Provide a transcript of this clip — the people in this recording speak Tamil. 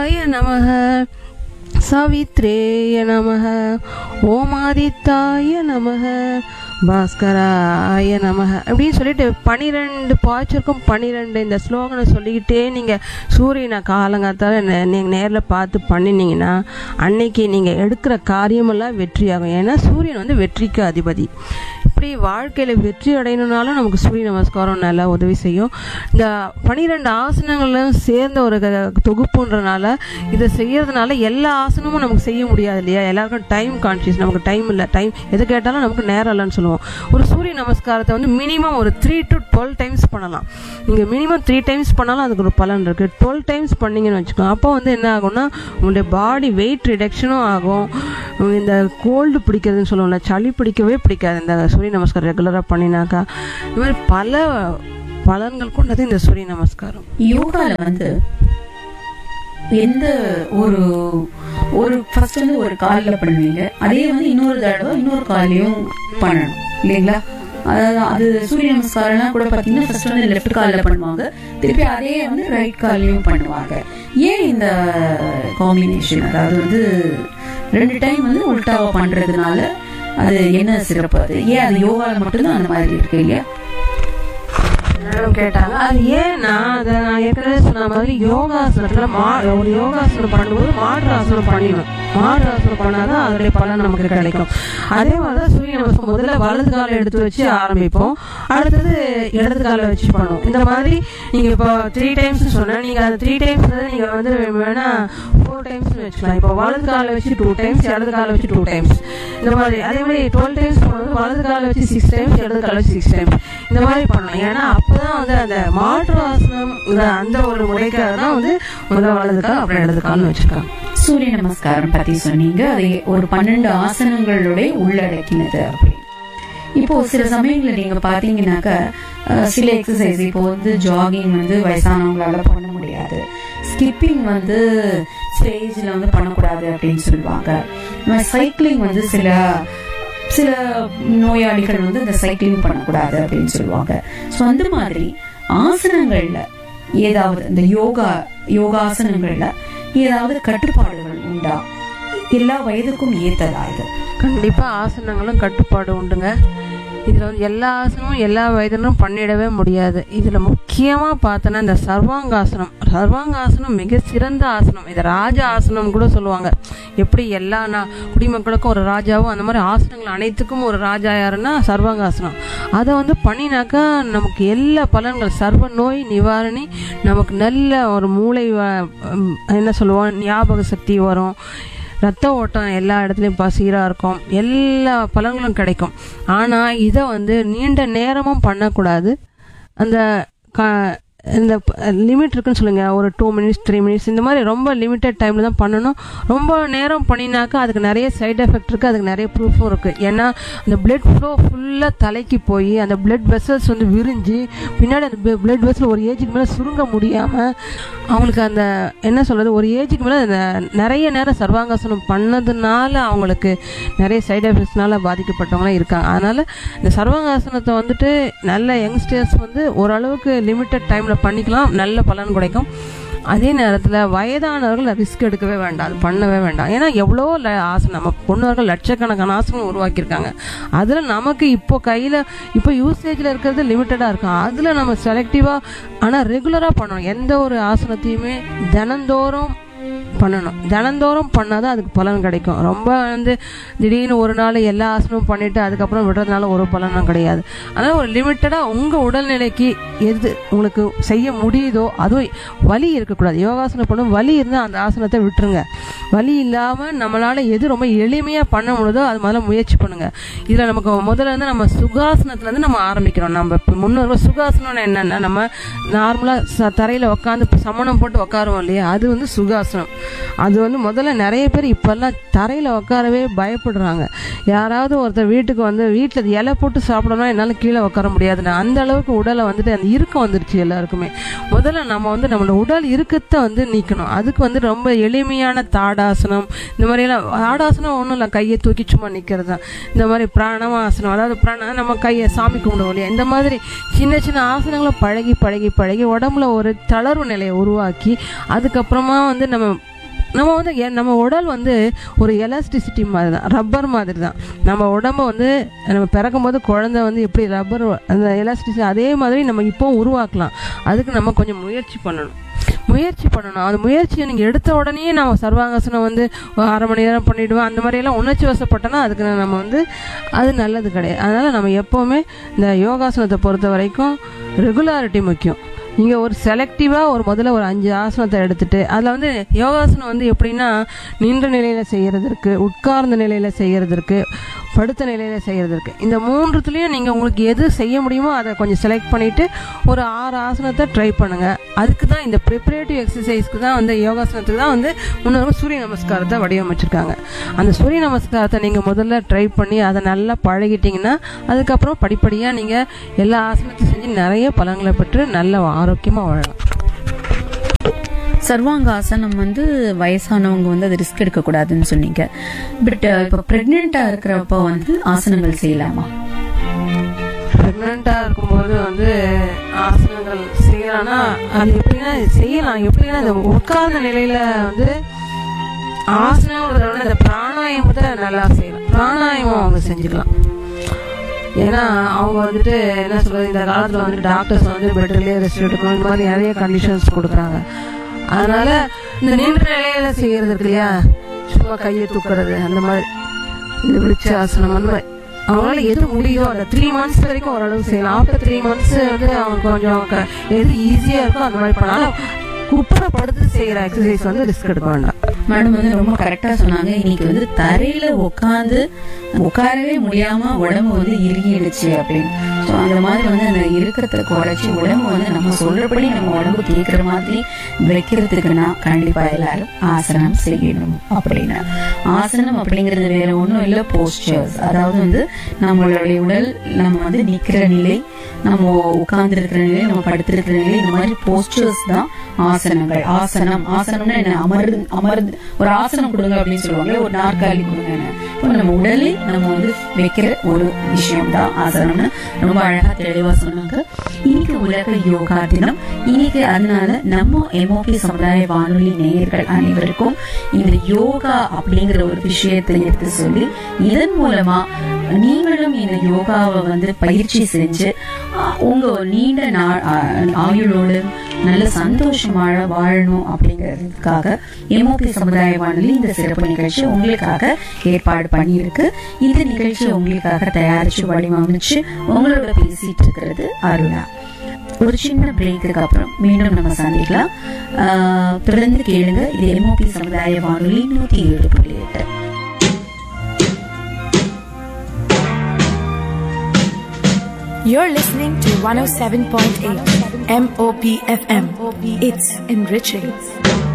ஆய நமக சவித்ரேய நமக ஓமாதித்தாய நமக பாஸ்கராய நமக அப்படின்னு சொல்லிட்டு பனிரெண்டு பாய்ச்சிருக்கும் பனிரெண்டு இந்த ஸ்லோகனை சொல்லிக்கிட்டே நீங்கள் சூரியனை காலங்காத்தால நீங்கள் நேரில் பார்த்து பண்ணினீங்கன்னா அன்னைக்கு நீங்கள் எடுக்கிற காரியமெல்லாம் வெற்றியாகும் ஏன்னா சூரியன் வந்து வெற்றிக்கு அதிபதி இப்படி வாழ்க்கையில் வெற்றி அடையணுனாலும் நமக்கு சூரிய நமஸ்காரம் நல்லா உதவி செய்யும் இந்த பனிரெண்டு ஆசனங்களும் சேர்ந்த ஒரு க- தொகுப்புன்றனால இதை செய்யறதுனால எல்லா ஆசனமும் நமக்கு செய்ய முடியாது இல்லையா எல்லாருக்கும் டைம் கான்ஷியஸ் நமக்கு டைம் இல்லை டைம் எது கேட்டாலும் நமக்கு நேரம் இல்லைன்னு சொல்லுவோம் ஒரு சூரிய நமஸ்காரத்தை வந்து மினிமம் ஒரு த்ரீ டு டுவெல் டைம்ஸ் பண்ணலாம் நீங்கள் மினிமம் த்ரீ டைம்ஸ் பண்ணாலும் அதுக்கு ஒரு பலன் இருக்குது டுவெல் டைம்ஸ் பண்ணீங்கன்னு வச்சுக்கோங்க அப்போ வந்து என்ன ஆகும்னா உங்களுடைய பாடி வெயிட் ரிடக்ஷனும் ஆகும் இந்த கோல்டு பிடிக்கிறதுன்னு சொல்லுவோம்ல சளி பிடிக்கவே பிடிக்காது இந்த சூரிய நமஸ்காரம் ரெகுலராக பண்ணினாக்கா இந்த மாதிரி பல பலன்கள் கொண்டது இந்த சூரிய நமஸ்காரம் யோகால வந்து எந்த ஒரு ஒரு ஃபர்ஸ்ட் வந்து ஒரு காலில் பண்ணுவீங்க அதே வந்து இன்னொரு தடவை இன்னொரு காலையும் பண்ணணும் இல்லைங்களா அதாவது அது சூரிய நமஸ்காரம்லாம் கூட பார்த்தீங்கன்னா ஃபர்ஸ்ட் வந்து லெஃப்ட் காலில் பண்ணுவாங்க திருப்பி அதே வந்து ரைட் காலையும் பண்ணுவாங்க ஏன் இந்த காம்பினேஷன் அதாவது வந்து ரெண்டு டைம் வந்து உல்டாவா பண்றதுனால அது என்ன சிறப்பு அது ஏன் அது யோகால மட்டும்தான் அந்த மாதிரி இருக்கு இல்லையா எல்லாரும் கேட்டாங்க அது ஏன்னா அதை நான் ஏற்கனவே சொன்ன மாதிரி யோகாசனத்துல மா ஒரு யோகாசனம் பண்ணும்போது மாற்று ஆசனம் பண்ணிடணும் மாற்று ஆசனம் பண்ணாதான் அதனுடைய பலன் நமக்கு கிடைக்கும் அதே மாதிரி தான் சூரிய நமஸ்காரம் முதல்ல வலது காலை எடுத்து வச்சு ஆரம்பிப்போம் அடுத்தது இடது காலை வச்சு பண்ணுவோம் இந்த மாதிரி நீங்க இப்போ த்ரீ டைம்ஸ் சொன்னேன் நீங்க அந்த த்ரீ டைம்ஸ் நீங்க வந்து வேணா ஃபோர் டைம்ஸ் வச்சுக்கலாம் இப்போ வலது காலை வச்சு டூ டைம்ஸ் இடது காலை வச்சு டூ டைம்ஸ் இந்த மாதிரி அதே மாதிரி டுவெல் டைம்ஸ் பண்ணும்போது வலது காலை வச்சு சிக்ஸ் டைம்ஸ் இடது காலை வச்சு சிக்ஸ் டைம்ஸ் இந்த மாதிரி பண்ணலாம் ஏன்னா அப்பதான் வந்து அந்த மாற்று ஆசனம் அந்த ஒரு முறைக்காக தான் வந்து முதல் வலது கால் அப்புறம் இடது கால்னு வச்சிருக்காங்க சூரிய நமஸ்காரம் பத்தி சொன்னீங்க அதை ஒரு பன்னெண்டு ஆசனங்களுடைய உள்ளடக்கினது அப்படி இப்போ சில சமயங்கள்ல நீங்க பாத்தீங்கன்னாக்க அஹ், சில எக்ஸசைஸ் இப்போ வந்து ஜாகிங் வந்து வயசானவங்களால பண்ண முடியாது ஸ்கிப்பிங் வந்து ஸ்டேஜ்ல வந்து பண்ணக்கூடாது அப்படின்னு சொல்லுவாங்க சைக்கிளிங் வந்து சில சில நோயாளிகள் வந்து இந்த சைக்கிளிங் பண்ணக்கூடாது அப்படின்னு சொல்லுவாங்க ஸோ அந்த மாதிரி ஆசனங்கள்ல ஏதாவது இந்த யோகா யோகாசனங்கள்ல ஏதாவது கட்டுப்பாடுகள் உண்டா எல்லா வயதுக்கும் ஏத்ததா இது கண்டிப்பா ஆசனங்களும் கட்டுப்பாடு உண்டுங்க இதுல வந்து எல்லா ஆசனமும் எல்லா வயதிலும் பண்ணிடவே முடியாது இதுல முக்கியமா பார்த்தோன்னா இந்த சர்வாங்காசனம் சர்வாங்காசனம் மிக சிறந்த ஆசனம் இதை ராஜ ஆசனம் கூட சொல்லுவாங்க எப்படி எல்லா நா- குடிமக்களுக்கும் ஒரு ராஜாவும் அந்த மாதிரி ஆசனங்கள் அனைத்துக்கும் ஒரு ராஜா யாருன்னா சர்வாங்காசனம் அதை வந்து பண்ணினாக்கா நமக்கு எல்லா பலன்கள் சர்வ நோய் நிவாரணி நமக்கு நல்ல ஒரு மூளை வ- ம், என்ன சொல்லுவோம் ஞாபக சக்தி வரும் ரத்த ஓட்டம் எல்லா இடத்துலையும் பசீராக இருக்கும் எல்லா பலன்களும் கிடைக்கும் ஆனால் இதை வந்து நீண்ட நேரமும் பண்ணக்கூடாது அந்த க இந்த லிமிட் இருக்குன்னு சொல்லுங்க ஒரு டூ மினிட்ஸ் த்ரீ மினிட்ஸ் இந்த மாதிரி ரொம்ப லிமிட்டட் டைமில் தான் பண்ணணும் ரொம்ப நேரம் பண்ணினாக்கா அதுக்கு நிறைய சைடு எஃபெக்ட் இருக்குது அதுக்கு நிறைய ப்ரூஃபும் இருக்குது ஏன்னா அந்த பிளட் ஃப்ளோ ஃபுல்லாக தலைக்கு போய் அந்த பிளட் வெசல்ஸ் வந்து விரிஞ்சு பின்னாடி அந்த பிளட் வெசல் ஒரு ஏஜுக்கு மேலே சுருங்க முடியாமல் அவங்களுக்கு அந்த என்ன சொல்கிறது ஒரு ஏஜுக்கு மேலே அந்த நிறைய நேரம் சர்வாங்காசனம் பண்ணதுனால அவங்களுக்கு நிறைய சைடு எஃபெக்ட்ஸ்னால பாதிக்கப்பட்டவங்களாம் இருக்காங்க அதனால் இந்த சர்வாங்காசனத்தை வந்துட்டு நல்ல யங்ஸ்டர்ஸ் வந்து ஓரளவுக்கு லிமிட்டட் டைமில் பண்ணிக்கலாம் நல்ல பலன் கிடைக்கும் அதே நேரத்தில் வயதானவர்கள் ரிஸ்க் எடுக்கவே வேண்டாம் அது பண்ணவே வேண்டாம் ஏன்னா எவ்வளோ ல- ஆசனம் நம்ம பொண்ணுவர்கள் லட்சக்கணக்கான ஆசனம் உருவாக்கியிருக்காங்க அதில் நமக்கு இப்போ கையில் இப்போ யூசேஜில் இருக்கிறது லிமிட்டடாக இருக்கும் அதில் நம்ம செலக்டிவாக ஆனால் ரெகுலராக பண்ணணும் எந்த ஒரு ஆசனத்தையுமே தினந்தோறும் பண்ணணும் தினந்தோறும் பண்ணாதான் அதுக்கு பலன் கிடைக்கும் ரொம்ப வந்து திடீர்னு ஒரு நாள் எல்லா ஆசனமும் பண்ணிட்டு அதுக்கப்புறம் விடுறதுனால ஒரு பலனும் கிடையாது அதனால் ஒரு லிமிட்டடாக உங்கள் உடல்நிலைக்கு எது உங்களுக்கு செய்ய முடியுதோ அதுவும் வலி இருக்கக்கூடாது யோகாசனம் பண்ணும் வலி இருந்தால் அந்த ஆசனத்தை விட்டுருங்க வலி இல்லாமல் நம்மளால் எது ரொம்ப எளிமையாக பண்ண முடியுதோ அது முதல்ல முயற்சி பண்ணுங்க இதில் நமக்கு முதல்ல வந்து நம்ம சுகாசனத்துலேருந்து நம்ம ஆரம்பிக்கிறோம் நம்ம இப்போ முன்னோர்கள் சுகாசனம்னு என்னென்னா நம்ம நார்மலாக தரையில் உட்காந்து சமணம் போட்டு உட்காருவோம் இல்லையா அது வந்து சுகாசனம் அது வந்து முதல்ல நிறைய பேர் இப்போல்லாம் தரையில் உட்காரவே பயப்படுறாங்க யாராவது ஒருத்தர் வீட்டுக்கு வந்து வீட்டில் இலை போட்டு சாப்பிடணும் என்னால் கீழே உட்கார முடியாதுன்னு அந்த அளவுக்கு உடலை வந்துட்டு அந்த இறுக்கம் வந்துருச்சு எல்லாருக்குமே முதல்ல நம்ம வந்து நம்மளோட உடல் இறுக்கத்தை வந்து நீக்கணும் அதுக்கு வந்து ரொம்ப எளிமையான தாடாசனம் இந்த மாதிரியெல்லாம் தாடாசனம் ஒன்றும் இல்லை கையை தூக்கி சும்மா நிற்கிறது தான் இந்த மாதிரி பிராணமாசனம் அதாவது பிராண நம்ம கையை சாமி கும்பிடுவோம் இல்லையா இந்த மாதிரி சின்ன சின்ன ஆசனங்களை பழகி பழகி பழகி உடம்புல ஒரு தளர்வு நிலையை உருவாக்கி அதுக்கப்புறமா வந்து நம்ம நம்ம வந்து எ- நம்ம உடல் வந்து ஒரு எலாஸ்டிசிட்டி மாதிரி தான் ரப்பர் மாதிரி தான் நம்ம உடம்ப வந்து நம்ம பிறக்கும் போது குழந்தை வந்து எப்படி ரப்பர் அந்த எலாஸ்டிசிட்டி அதே மாதிரி நம்ம இப்போ உருவாக்கலாம் அதுக்கு நம்ம கொஞ்சம் முயற்சி பண்ணணும் முயற்சி பண்ணணும் அந்த முயற்சியை நீங்கள் எடுத்த உடனே நம்ம சர்வாங்காசனம் வந்து ஒரு அரை மணி நேரம் பண்ணிவிடுவேன் அந்த மாதிரியெல்லாம் உணர்ச்சி வசப்பட்டோன்னா அதுக்கு நம்ம வந்து அது நல்லது கிடையாது அதனால் நம்ம எப்போவுமே இந்த யோகாசனத்தை பொறுத்த வரைக்கும் ரெகுலாரிட்டி முக்கியம் நீங்கள் ஒரு செலக்டிவாக ஒரு முதல்ல ஒரு அஞ்சு ஆசனத்தை எடுத்துட்டு அதில் வந்து யோகாசனம் வந்து எப்படின்னா நின்ற நிலையில் செய்கிறதற்கு உட்கார்ந்த நிலையில் செய்கிறதற்கு படுத்த நிலையில் செய்கிறதற்கு இந்த மூன்றுத்துலேயும் நீங்கள் உங்களுக்கு எது செய்ய முடியுமோ அதை கொஞ்சம் செலக்ட் பண்ணிவிட்டு ஒரு ஆறு ஆசனத்தை ட்ரை பண்ணுங்கள் அதுக்கு தான் இந்த ப்ரிப்பரேட்டிவ் எக்ஸசைஸ்க்கு தான் வந்து யோகாசனத்துக்கு தான் வந்து முன்னோர்கள் சூரிய நமஸ்காரத்தை வடிவமைச்சிருக்காங்க அந்த சூரிய நமஸ்காரத்தை நீங்கள் முதல்ல ட்ரை பண்ணி அதை நல்லா பழகிட்டீங்கன்னா அதுக்கப்புறம் படிப்படியாக நீங்கள் எல்லா ஆசனத்தையும் செஞ்சு நிறைய பலன்களை பெற்று நல்ல ஆரோக்கியமாக வாழலாம் சர்வாங்காசனம் வந்து வயசானவங்க வந்து அது ரிஸ்க் எடுக்கக்கூடாதுன்னு சொன்னீங்க பட் இப்போ ப்ரெக்னெண்ட்டாக இருக்கிறப்ப வந்து ஆசனங்கள் செய்யலாமா ப்ரெக்னெண்ட்டாக இருக்கும்போது வந்து ஆசனங்கள் செய்யலாம்னா அது எப்படின்னா செய்யலாம் எப்படின்னா அந்த உட்கார்ந்த நிலையில வந்து ஆசனங்கிறத விட இந்த பிராணாயாமத்தை நல்லா செய்யலாம் பிராணாயாமம் அவங்க செஞ்சுக்கலாம் ஏன்னா அவங்க வந்துட்டு என்ன சொல்றது இந்த காலத்துல வந்து டாக்டர்ஸ் வந்து பெட்லேயே ரெஸ்ட் எடுக்கணும் இந்த மாதிரி நிறைய கண்டிஷன்ஸ் கொடுக்குறாங்க அதனால இந்த நின்ற நிலையில செய்யறது இருக்கு இல்லையா சும்மா கையை தூக்குறது அந்த மாதிரி இந்த விருட்சாசனம் அந்த மாதிரி அவங்களால எது முடியுதோ அந்த த்ரீ மந்த்ஸ் வரைக்கும் ஓரளவு செய்யலாம் ஆஃப்டர் த்ரீ மந்த்ஸ் வந்து அவங்க கொஞ்சம் க- எது ஈஸியா இருக்கோ அந்த மாதிரி பண்ணாலும் குப்புற படுத்து செய்யற எக்ஸசைஸ் வந்து ரிஸ்க் எடுக்க வேண்டாம் மேடம் வந்து ரொம்ப கரெக்டா சொன்னாங்க இன்னைக்கு வந்து தரையில உட்காந்து உட்காரவே முடியாம உடம்பு வந்து இறுகிடுச்சு அப்படின்னு ஸோ அந்த மாதிரி வந்து அந்த இருக்கிறத குறைச்சி உடம்பு வந்து நம்ம சொல்றபடி நம்ம உடம்பு கேட்குற மாதிரி வைக்கிறதுக்குன்னா கண்டிப்பா எல்லாரும் ஆசனம் செய்யணும் அப்படின்னு ஆசனம் அப்படிங்கிறது வேற ஒன்றும் இல்லை போஸ்டர்ஸ் அதாவது வந்து நம்மளுடைய உடல் நம்ம வந்து நிக்கிற நிலை நம்ம உட்கார்ந்து இருக்கிற நிலை நம்ம படுத்திருக்கிற நிலை இந்த மாதிரி போஸ்டர்ஸ் தான் ஆசனங்கள் ஆசனம் ஆசனம்னா என்ன அமர்ந்து அமர்ந்து ஒரு ஆசனம் கொடுங்க அப்படின்னு சொல்லுவாங்க ஒரு நாற்காலி கொடுங்க இப்போ நம்ம உடலை நம்ம வந்து வைக்கிற ஒரு விஷயம் தான் ஆசனம்னு ரொம்ப அழகா தெளிவா சொன்னாங்க இன்னைக்கு உலக யோகா தினம் இன்னைக்கு அதனால நம்ம எம்ஓபி சமுதாய வானொலி நேயர்கள் அனைவருக்கும் இந்த யோகா அப்படிங்கிற ஒரு விஷயத்தை எடுத்து சொல்லி இதன் மூலமா நீங்களும் இந்த யோகாவை வந்து பயிற்சி செஞ்சு அஹ், உங்க நீண்ட நாள் அஹ், ஆயுளோடு நல்ல சந்தோஷமாக வாழணும் அப்படிங்கிறதுக்காக எம்ஓபி சமுதாய வானொலி இந்த சிறப்பு நிகழ்ச்சி உங்களுக்காக ஏற்பாடு பண்ணியிருக்கு இந்த நிகழ்ச்சி உங்களுக்காக தயாரிச்சு வடிவமைச்சு உங்களோட பேசிட்டு இருக்கிறது அருணா ஒரு சின்ன பிரேக்குக்கு அப்புறம் மீண்டும் நம்ம சந்திக்கலாம் ஆஹ், தொடர்ந்து கேளுங்க இது எம்ஓபி சமுதாய வானொலி நூத்தி ஏழு புள்ளி எட்டு You're listening to 107.8 MOP FM. It's enriching.